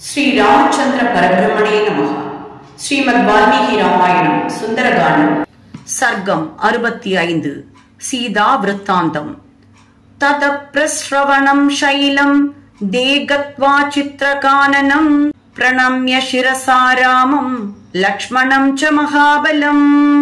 శ్రీ రామచంద్ర పరబ్రహ్మణే నమ ஸ்ரீமத் வால்மீகி ராமாயணம் சுந்தரகாண்டம் சர்க்கம் அறுபத்தி ஐந்து சீதா விருத்தாந்தம் தத பிரஸ்ரவணம் சைலம் தேகத்வா சித்திரகானனம் பிரணம்ய சிரசா ராமம் லக்ஷ்மணம் ச மகாபலம்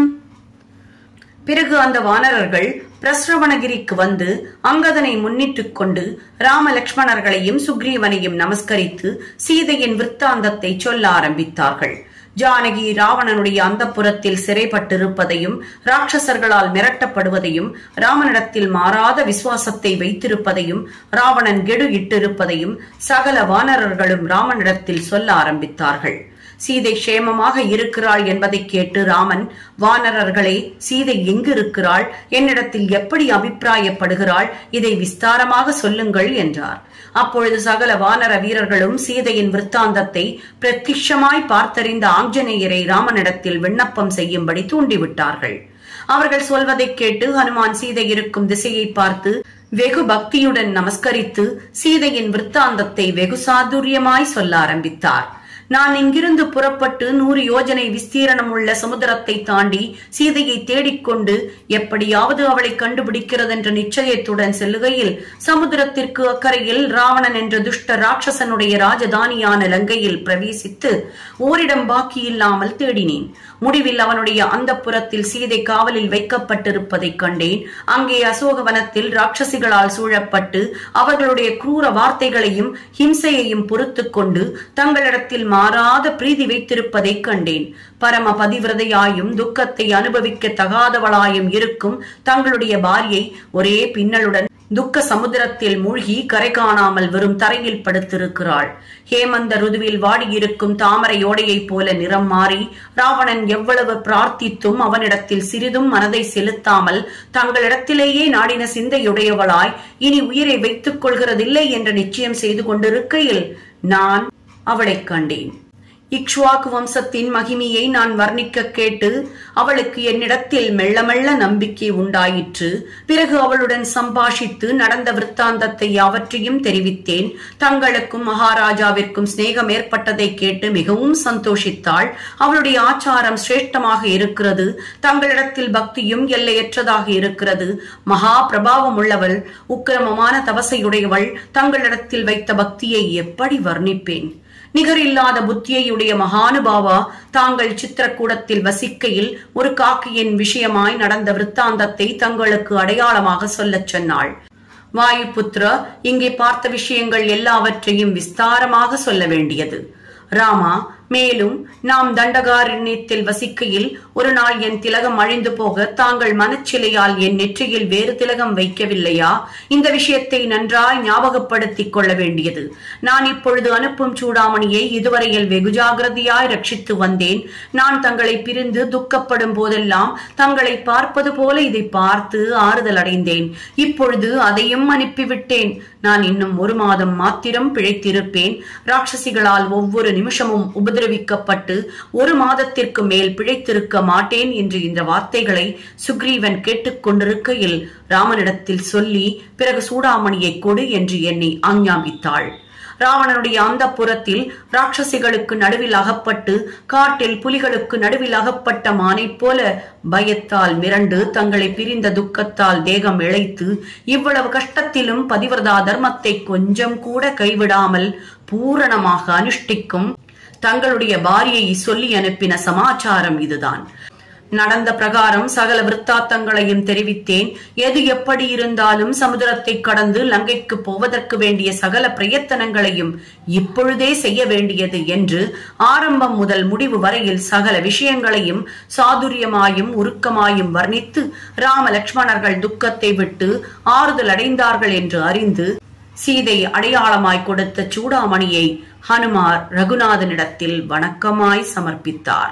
பிறகு அந்த வானரர்கள் பிரஸ்ரவணகிரிக்கு வந்து அங்கதனை முன்னிட்டுக் கொண்டு ராம லக்ஷ்மணர்களையும் சுக்ரீவனையும் நமஸ்கரித்து சீதையின் விற்த்தாந்தத்தை சொல்ல ஆரம்பித்தார்கள் ஜானகி ராவணனுடைய அந்தப்புறத்தில் சிறைப்பட்டிருப்பதையும் ராட்சசர்களால் மிரட்டப்படுவதையும் ராமனிடத்தில் மாறாத விசுவாசத்தை வைத்திருப்பதையும் ராவணன் கெடு இட்டிருப்பதையும் சகல வானரர்களும் ராமனிடத்தில் சொல்ல ஆரம்பித்தார்கள் சீதை க்ஷேமமாக இருக்கிறாள் என்பதை கேட்டு ராமன் வானரர்களே சீதை எங்கு இருக்கிறாள் என்னிடத்தில் எப்படி அபிப்பிராயப்படுகிறாள் இதை விஸ்தாரமாக சொல்லுங்கள் என்றார் அப்பொழுது சகல வானர வீரர்களும் சீதையின் விற்த்தாந்தத்தை பிரத்யட்சமாய் பார்த்தறிந்த ஆஞ்சநேயரை ராமனிடத்தில் விண்ணப்பம் செய்யும்படி தூண்டிவிட்டார்கள் அவர்கள் சொல்வதைக் கேட்டு ஹனுமான் சீதை இருக்கும் திசையை பார்த்து வெகு பக்தியுடன் நமஸ்கரித்து சீதையின் விற்த்தாந்தத்தை வெகு சாதுரியமாய் சொல்ல ஆரம்பித்தார் நான் இங்கிருந்து புறப்பட்டு நூறு யோஜனை விஸ்தீரணம் உள்ள சமுத்திரத்தை தாண்டி சீதையை தேடிக்கொண்டு எப்படியாவது அவளை கண்டுபிடிக்கிறதென்ற நிச்சயத்துடன் செல்லுகையில் சமுத்திரத்திற்கு அக்கறையில் ராவணன் என்ற துஷ்ட ராட்சசனுடைய ராஜதானியான லங்கையில் பிரவேசித்து ஓரிடம் பாக்கி இல்லாமல் தேடினேன் முடிவில் அவனுடைய அந்த புறத்தில் சீதை காவலில் வைக்கப்பட்டிருப்பதைக் கண்டேன் அங்கே அசோகவனத்தில் ராட்சசிகளால் சூழப்பட்டு அவர்களுடைய கிரூர வார்த்தைகளையும் ஹிம்சையையும் பொறுத்து கொண்டு தங்களிடத்தில் மாறாத பிரீதி வைத்திருப்பதைக் கண்டேன் பரம பதிவிரதையாயும் துக்கத்தை அனுபவிக்க தகாதவளாயும் இருக்கும் தங்களுடைய பாரியை ஒரே பின்னலுடன் துக்க சமுத்திரத்தில் மூழ்கி கரை காணாமல் வெறும் தரையில் படுத்திருக்கிறாள் ஹேமந்த ருதுவில் வாடியிருக்கும் தாமரை ஓடையைப் போல நிறம் மாறி ராவணன் எவ்வளவு பிரார்த்தித்தும் அவனிடத்தில் சிறிதும் மனதை செலுத்தாமல் தங்களிடத்திலேயே நாடின சிந்தையுடையவளாய் இனி உயிரை வைத்துக் கொள்கிறதில்லை என்ற நிச்சயம் செய்து கொண்டிருக்கையில் நான் அவளைக் கண்டேன் இக்ஷ்வாக்கு வம்சத்தின் மகிமையை நான் வர்ணிக்க கேட்டு அவளுக்கு என்னிடத்தில் மெல்ல மெல்ல நம்பிக்கை உண்டாயிற்று பிறகு அவளுடன் சம்பாஷித்து நடந்த விற்த்தாந்தத்தை யாவற்றையும் தெரிவித்தேன் தங்களுக்கும் மகாராஜாவிற்கும் சிநேகம் ஏற்பட்டதை கேட்டு மிகவும் சந்தோஷித்தாள் அவளுடைய ஆச்சாரம் சிரேஷ்டமாக இருக்கிறது தங்களிடத்தில் பக்தியும் எல்லையற்றதாக இருக்கிறது மகா பிரபாவம் உள்ளவள் உக்கிரமமான தவசையுடையவள் தங்களிடத்தில் வைத்த பக்தியை எப்படி வர்ணிப்பேன் நிகரில்லாத புத்தியையுடைய மகானுபாவா தாங்கள் சித்திரக்கூடத்தில் வசிக்கையில் ஒரு காக்கியின் விஷயமாய் நடந்த விற்த்தாந்தத்தை தங்களுக்கு அடையாளமாக சொல்லச் சொன்னாள் வாயுபுத்ரா இங்கே பார்த்த விஷயங்கள் எல்லாவற்றையும் விஸ்தாரமாக சொல்ல வேண்டியது ராமா மேலும் நாம் தண்டகாரண்யத்தில் வசிக்கையில் ஒரு நாள் என் திலகம் அழிந்து போக தாங்கள் மனச்சிலையால் என் நெற்றியில் வேறு திலகம் வைக்கவில்லையா இந்த விஷயத்தை நன்றாய் ஞாபகப்படுத்திக் கொள்ள வேண்டியது நான் இப்பொழுது அனுப்பும் சூடாமணியை இதுவரையில் வெகு ஜாகிரதையாய் ரட்சித்து வந்தேன் நான் தங்களை பிரிந்து துக்கப்படும் போதெல்லாம் தங்களை பார்ப்பது போல இதை பார்த்து ஆறுதல் அடைந்தேன் இப்பொழுது அதையும் அனுப்பிவிட்டேன் நான் இன்னும் ஒரு மாதம் மாத்திரம் பிழைத்திருப்பேன் ராட்சசிகளால் ஒவ்வொரு நிமிஷமும் உபதிரவிக்கப்பட்டு ஒரு மாதத்திற்கு மேல் பிழைத்திருக்க மாட்டேன் என்று இந்த வார்த்தைகளை சுக்ரீவன் கேட்டுக்கொண்டிருக்கையில் ராமனிடத்தில் சொல்லி பிறகு சூடாமணியை கொடு என்று என்னை ஆஞ்ஞாபித்தாள் ராவணனுடைய அந்த புறத்தில் ராட்சசிகளுக்கு நடுவில் அகப்பட்டு காட்டில் புலிகளுக்கு நடுவில் அகப்பட்ட மானை போல பயத்தால் மிரண்டு தங்களை பிரிந்த துக்கத்தால் தேகம் இழைத்து இவ்வளவு கஷ்டத்திலும் பதிவிரதா தர்மத்தை கொஞ்சம் கூட கைவிடாமல் பூரணமாக அனுஷ்டிக்கும் தங்களுடைய பாரியை சொல்லி அனுப்பின சமாச்சாரம் இதுதான் நடந்த பிரகாரம் சகல விற்த்தாத்தங்களையும் தெரிவித்தேன் எது எப்படி இருந்தாலும் சமுதிரத்தை கடந்து லங்கைக்கு போவதற்கு வேண்டிய சகல பிரயத்தனங்களையும் இப்பொழுதே செய்ய வேண்டியது என்று ஆரம்பம் முதல் முடிவு வரையில் சகல விஷயங்களையும் சாதுரியமாயும் உருக்கமாயும் வர்ணித்து ராம லட்சுமணர்கள் துக்கத்தை விட்டு ஆறுதல் அடைந்தார்கள் என்று அறிந்து சீதை அடையாளமாய் கொடுத்த சூடாமணியை ஹனுமார் ரகுநாதனிடத்தில் வணக்கமாய் சமர்ப்பித்தார்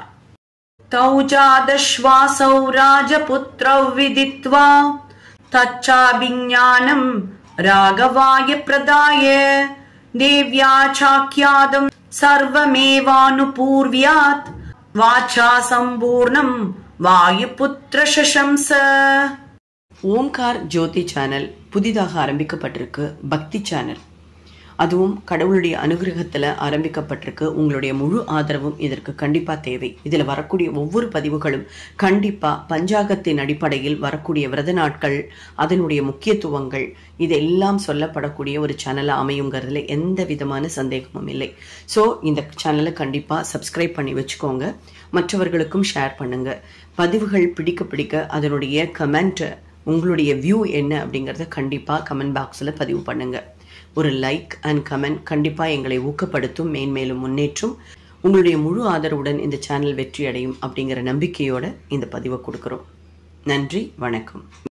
तौ जादश्वासौ राजपुत्रौ विदित्वा तच्चाभिज्ञानम् राघवाय प्रदाय देव्या चाख्यातम् सर्वमेवानुपूर्व्यात् वाचा सम्पूर्णम् வாயுபுத்திர சசம்ச ஓம்கார் ஜோதி சேனல் புதிதாக ஆரம்பிக்கப்பட்டிருக்கு பக்தி சேனல் அதுவும் கடவுளுடைய அனுகிரகத்துல ஆரம்பிக்கப்பட்டிருக்கு உங்களுடைய முழு ஆதரவும் இதற்கு கண்டிப்பா தேவை இதுல வரக்கூடிய ஒவ்வொரு பதிவுகளும் கண்டிப்பா பஞ்சாகத்தின் அடிப்படையில் வரக்கூடிய விரத நாட்கள் அதனுடைய முக்கியத்துவங்கள் இதெல்லாம் சொல்லப்படக்கூடிய ஒரு சேனலா அமையுங்கிறதுல எந்த விதமான சந்தேகமும் இல்லை ஸோ இந்த சேனலை கண்டிப்பா சப்ஸ்கிரைப் பண்ணி வச்சுக்கோங்க மற்றவர்களுக்கும் ஷேர் பண்ணுங்க பதிவுகள் பிடிக்க பிடிக்க அதனுடைய கமெண்ட் உங்களுடைய வியூ என்ன அப்படிங்கிறத கண்டிப்பா கமெண்ட் பாக்ஸில் பதிவு பண்ணுங்க ஒரு லைக் அண்ட் கமெண்ட் கண்டிப்பாக எங்களை ஊக்கப்படுத்தும் மேன்மேலும் முன்னேற்றும் உங்களுடைய முழு ஆதரவுடன் இந்த சேனல் வெற்றி அடையும் அப்படிங்கிற நம்பிக்கையோட இந்த பதிவை கொடுக்குறோம் நன்றி வணக்கம்